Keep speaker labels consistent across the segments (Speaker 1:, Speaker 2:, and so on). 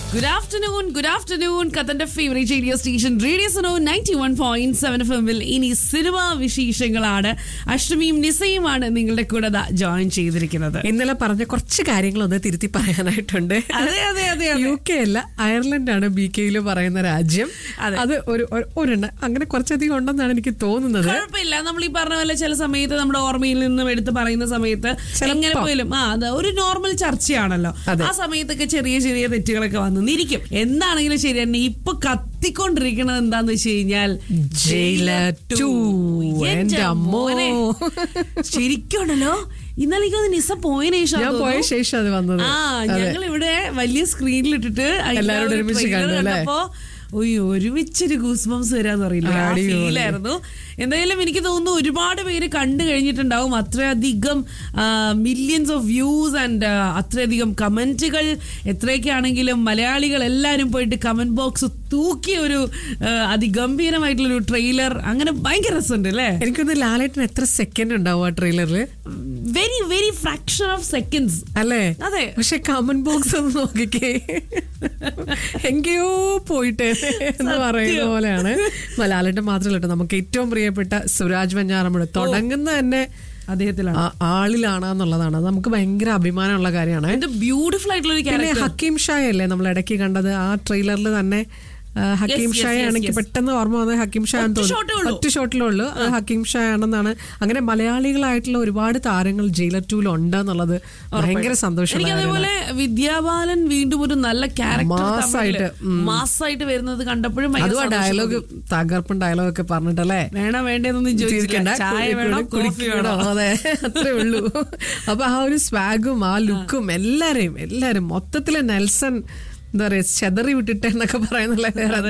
Speaker 1: Good afternoon good afternoon കത്തന്റെ favourite radio station radio Suno ninety one point seven F എമ്മിൽ ഇനി cinema വിശേഷങ്ങളാണ് അഷ്ടമിയും നിസയുമാണ് നിങ്ങളുടെ കൂടെ ജോയിൻ ചെയ്തിരിക്കുന്നത്
Speaker 2: ഇന്നലെ പറഞ്ഞ കുറച്ച് കാര്യങ്ങളൊന്ന് തിരുത്തി പറയാനായിട്ടുണ്ട്
Speaker 1: അതെ അതെ അതെ അതെ
Speaker 2: യു കെ അല്ല അയർലൻഡ് ആണ് ബി കെയിൽ പറയുന്ന രാജ്യം
Speaker 1: അതെ.
Speaker 2: അത് ഒരു ഒരു- ഒരെണ്ണം അങ്ങനെ കുറച്ചധികം ഉണ്ടെന്നാണ് എനിക്ക് തോന്നുന്നത്
Speaker 1: കുഴപ്പമില്ല നമ്മൾ ഈ പറഞ്ഞ പോലെ ചില സമയത്ത് നമ്മുടെ ഓർമ്മയിൽ നിന്നും എടുത്ത് പറയുന്ന സമയത്ത്
Speaker 2: ചിലപ്പോ.
Speaker 1: എങ്ങനെ പോലും ആ അത് ഒരു നോർമൽ ചർച്ചയാണല്ലോ
Speaker 2: അതെ.
Speaker 1: ആ സമയത്തൊക്കെ ചെറിയ ചെറിയ തെറ്റുകളൊക്കെ വന്നിരിക്കും എന്താണെങ്കിലും ശരി തന്നെ ഇപ്പൊ കത്തിക്കൊണ്ടിരിക്കണത് എന്താന്ന് വെച്ച് കഴിഞ്ഞാൽ
Speaker 2: ജയിലർ two. എൻ്റെ അമ്മോ.
Speaker 1: ശരിക്കും ഉണ്ടല്ലോ ഇന്നലെ എനിക്ക് തോന്നുന്നു നിസ പോയതിനു ശേഷം
Speaker 2: ഞാൻ പോയ ശേഷം അത് വന്നത്
Speaker 1: ആ
Speaker 2: അതെ.
Speaker 1: ഞങ്ങൾ ഇവിടെ വലിയ സ്ക്രീനിൽ ഇട്ടിട്ട് അതിന്റെ
Speaker 2: എല്ലാവരും
Speaker 1: ഒരു
Speaker 2: ഒരുമിച്ച്
Speaker 1: trailer
Speaker 2: കണ്ടു, അല്ലേ?
Speaker 1: കണ്ടപ്പോ ഒയ്യോ ഒരുമിച്ചൊരു ഗൂസ്ബംസ് വരാന്ന് അറിയില്ല ആ
Speaker 2: അടിപൊളി.
Speaker 1: ഫീലായിരുന്നു എന്തായാലും എനിക്ക് തോന്നുന്നു ഒരുപാട് പേര് കണ്ടു കഴിഞ്ഞിട്ടുണ്ടാവും അത്രയധികം മില്യൺസ് ഓഫ് വ്യൂസ് ആൻഡ് അത്രയധികം കമന്റുകൾ എത്രയൊക്കെ ആണെങ്കിലും മലയാളികൾ എല്ലാവരും പോയിട്ട് കമന്റ് ബോക്സ് തൂക്കിയ ഒരു ആ, അതിഗംഭീരമായിട്ടുള്ള ഒരു ട്രെയിലർ അങ്ങനെ ഭയങ്കര രസമുണ്ട് അല്ലേ
Speaker 2: എനിക്കൊന്ന് ലാലേട്ടൻ എത്ര സെക്കൻഡ് ഉണ്ടാവും ആ ട്രെയിലറിൽ
Speaker 1: very very fraction of seconds
Speaker 2: അല്ലേ
Speaker 1: അതെ
Speaker 2: പക്ഷെ കമന്റ് ബോക്സ് ഒന്ന് നോക്കിക്കേ എങ്കയോ പോയിട്ട് എന്ന് പറയുന്ന പോലെയാണ് ലാലേട്ടൻ മാത്രമല്ല കേട്ടോ നമുക്ക് ഏറ്റവും പ്രിയപ്പെട്ട സുരാജ് വെഞ്ഞാറമ്മൂട് തുടങ്ങുന്ന തന്നെ
Speaker 1: അദ്ദേഹത്തിലാണ്
Speaker 2: ആ- ആളിലാണെന്നുള്ളതാണ് അത് നമുക്ക് ഭയങ്കര അഭിമാനമുള്ള കാര്യമാണ്
Speaker 1: ഇത് ബ്യൂട്ടിഫുൾ ആയിട്ടുള്ള ഒരു
Speaker 2: പിന്നെ
Speaker 1: ക്യാരക്ടർ
Speaker 2: ഹക്കീം ഷായ അല്ലേ നമ്മൾ ഇടയ്ക്ക് കണ്ടത് ആ ട്രെയിലറിൽ തന്നെ ആ, ഹക്കീം
Speaker 1: yes,
Speaker 2: ഷായ
Speaker 1: yes,
Speaker 2: ആണെങ്കിൽ
Speaker 1: yes.
Speaker 2: പെട്ടെന്ന് ഓർമ്മ വന്നത് ഹക്കീം ഷാ
Speaker 1: ഒറ്റ shot ഏ ഉള്ളൂ.
Speaker 2: ഒറ്റ ഷോട്ടിലേ ഉള്ളൂ അത് ഹക്കീം ഷാ ആണെന്നാണ് അങ്ങനെ മലയാളികളായിട്ടുള്ള ഒരുപാട് താരങ്ങൾ ജയിലർ ടൂൽ ഉണ്ട് എന്നുള്ളത് ഭയങ്കര സന്തോഷമുള്ള
Speaker 1: എനിക്ക്
Speaker 2: കാര്യമാണ്
Speaker 1: അതേപോലെ വിദ്യാബാലൻ വീണ്ടും ഒരു നല്ല
Speaker 2: മാസ്സായിട്ട്,
Speaker 1: ക്യാരക്ടർ മാസ്സായിട്ട് വരുന്നത് കണ്ടപ്പോഴും ഭയങ്കര
Speaker 2: അതും ആ
Speaker 1: സന്തോഷം
Speaker 2: ഡയലോഗ് തകർപ്പൻ ഡയലോഗ് ഒക്കെ പറഞ്ഞിട്ടല്ലേ
Speaker 1: വേണോ വേണ്ടതെന്നൊന്നും ചോദിച്ചില്ല
Speaker 2: ചിരിക്കണ്ട,
Speaker 1: ചായ
Speaker 2: കുടി-
Speaker 1: വേണോ
Speaker 2: കുടി-
Speaker 1: കോഫി വേണോ
Speaker 2: കുടിക്കണോ? അതെ അത്രേ ഉള്ളൂ അപ്പൊ ആ ഒരു സ്വാഗും ആ ലുക്കും എല്ലാരെയും എല്ലാരും മൊത്തത്തില് നെൽസൺ എന്താ പറയാ ചെതറി വിട്ടിട്ട് എന്നൊക്കെ പറയുന്നില്ല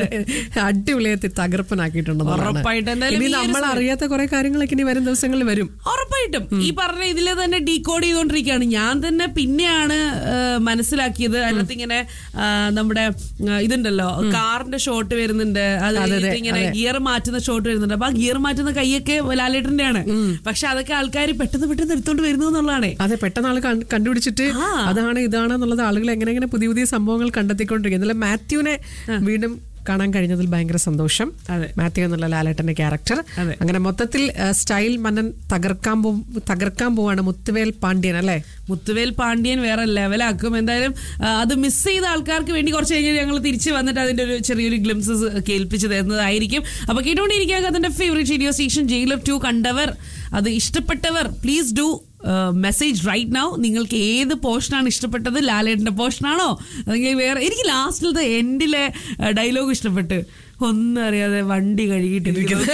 Speaker 2: അടിപൊളിയായി തകർപ്പനാക്കിയിട്ടുണ്ടെന്നുള്ളതാണ്
Speaker 1: ഉറപ്പായിട്ടും. എന്തായാലും
Speaker 2: ഇനി
Speaker 1: ഈ ഒരു
Speaker 2: നമ്മൾ
Speaker 1: സമയം-
Speaker 2: അറിയാത്ത കുറെ കാര്യങ്ങളൊക്കെ ഇനി വരും ദിവസങ്ങളിൽ വരും
Speaker 1: ഉറപ്പായിട്ടും ഈ പറഞ്ഞ ഇതിലെ തന്നെ ഡീകോഡ് ചെയ്തോണ്ടിരിക്കുകയാണ് ഞാൻ തന്നെ പിന്നെയാണ് ആ, മനസ്സിലാക്കിയത് അതിനകത്ത് ഇങ്ങനെ ആ, നമ്മുടെ ആ, ഇതുണ്ടല്ലോ കാറിന്റെ ഷോട്ട് വരുന്നുണ്ട് അത്
Speaker 2: അതെ,
Speaker 1: കഴിഞ്ഞിട്ട്
Speaker 2: അതെ,
Speaker 1: ഇങ്ങനെ
Speaker 2: അതെ.
Speaker 1: ഗിയർ മാറ്റുന്ന ഷോട്ട് വരുന്നുണ്ട് അപ്പൊ ആ ഗിയർ മാറ്റുന്ന കൈയൊക്കെ ലാലേട്ടന്റെ ആണ് പക്ഷെ അതൊക്കെ ആൾക്കാർ പെട്ടെന്ന് പെട്ടെന്ന് എടുത്തോണ്ട് വരുന്നു എന്നുള്ളതാണേ
Speaker 2: അതെ പെട്ടെന്ന് ആൾ കണ്ട്- കണ്ടുപിടിച്ചിട്ട്
Speaker 1: ആ.
Speaker 2: അതാണ് ഇതാണ് എന്നുള്ളത് ആളുകൾ എങ്ങനെ എങ്ങനെ പുതിയ പുതിയ സംഭവങ്ങൾ കണ്ടെത്തിക്കൊണ്ടിരിക്കും ഇന്നലെ മാത്യുവിനെ വീണ്ടും കാണാൻ കഴിഞ്ഞതിൽ ഭയങ്കര സന്തോഷം
Speaker 1: അതെ.
Speaker 2: മാത്യു എന്നുള്ള ലാലേട്ടന്റെ ക്യാരക്ടർ
Speaker 1: അതെ.
Speaker 2: അങ്ങനെ മൊത്തത്തിൽ ആ, സ്റ്റൈൽ മന്നൻ തകർക്കാൻ പോ തകർക്കാൻ പോവാണ് മുത്തുവേൽ പാണ്ഡ്യൻ അല്ലേ
Speaker 1: മുത്തുവേൽ പാണ്ഡ്യൻ വേറെ ലെവലാക്കും എന്തായാലും ആ, അത് മിസ് ചെയ്ത ആൾക്കാർക്ക് വേണ്ടി കുറച്ച് കഴിഞ്ഞാൽ ഞങ്ങൾ തിരിച്ച് വന്നിട്ട് അതിന്റെ ഒരു ചെറിയൊരു ഗ്ലിംസസ് കേൾപ്പിച്ചു തരുന്നതായിരിക്കും അപ്പൊ കേട്ടുകൊണ്ടിരിക്കുക അതിന്റെ favourite radio station Jailer two കണ്ടവർ അത് ഇഷ്ടപ്പെട്ടവർ please do message right now നിങ്ങൾക്ക് ഏത് പോർഷനാണ് ഇഷ്ടപ്പെട്ടത് ലാലേട്ടന്റെ പോർഷനാണോ അല്ലെങ്കിൽ വേറെ എനിക്ക് ലാസ്റ്റിലത്തെ എൻഡിലെ ഡയലോഗ് ഇഷ്ടപ്പെട്ട് ഒന്നും അറിയാതെ വണ്ടി കഴുകിയിട്ടിരിക്കുന്നത്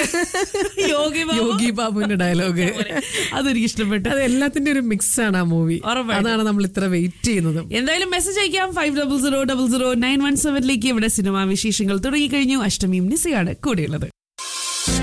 Speaker 1: യോഗി ബാബു.
Speaker 2: യോഗി ബാബുവിന്റെ ഡയലോഗ്
Speaker 1: അതെനിക്ക് ഇഷ്ടപ്പെട്ടു
Speaker 2: അത് എല്ലാത്തിന്റെ ഒരു മിക്സ് ആണ് ആ മൂവി
Speaker 1: ഉറപ്പായിട്ടും.
Speaker 2: അതാണ് നമ്മൾ ഇത്ര വെയിറ്റ് ചെയ്യുന്നത്
Speaker 1: എന്തായാലും മെസ്സേജ് അയക്കാം five double zero double zero nine one സെവനിലേക്ക് ഇവിടെ സിനിമാ വിശേഷങ്ങൾ തുടങ്ങിക്കഴിഞ്ഞു അഷ്ടമിയും നിസയാണ് കൂടെയുള്ളത്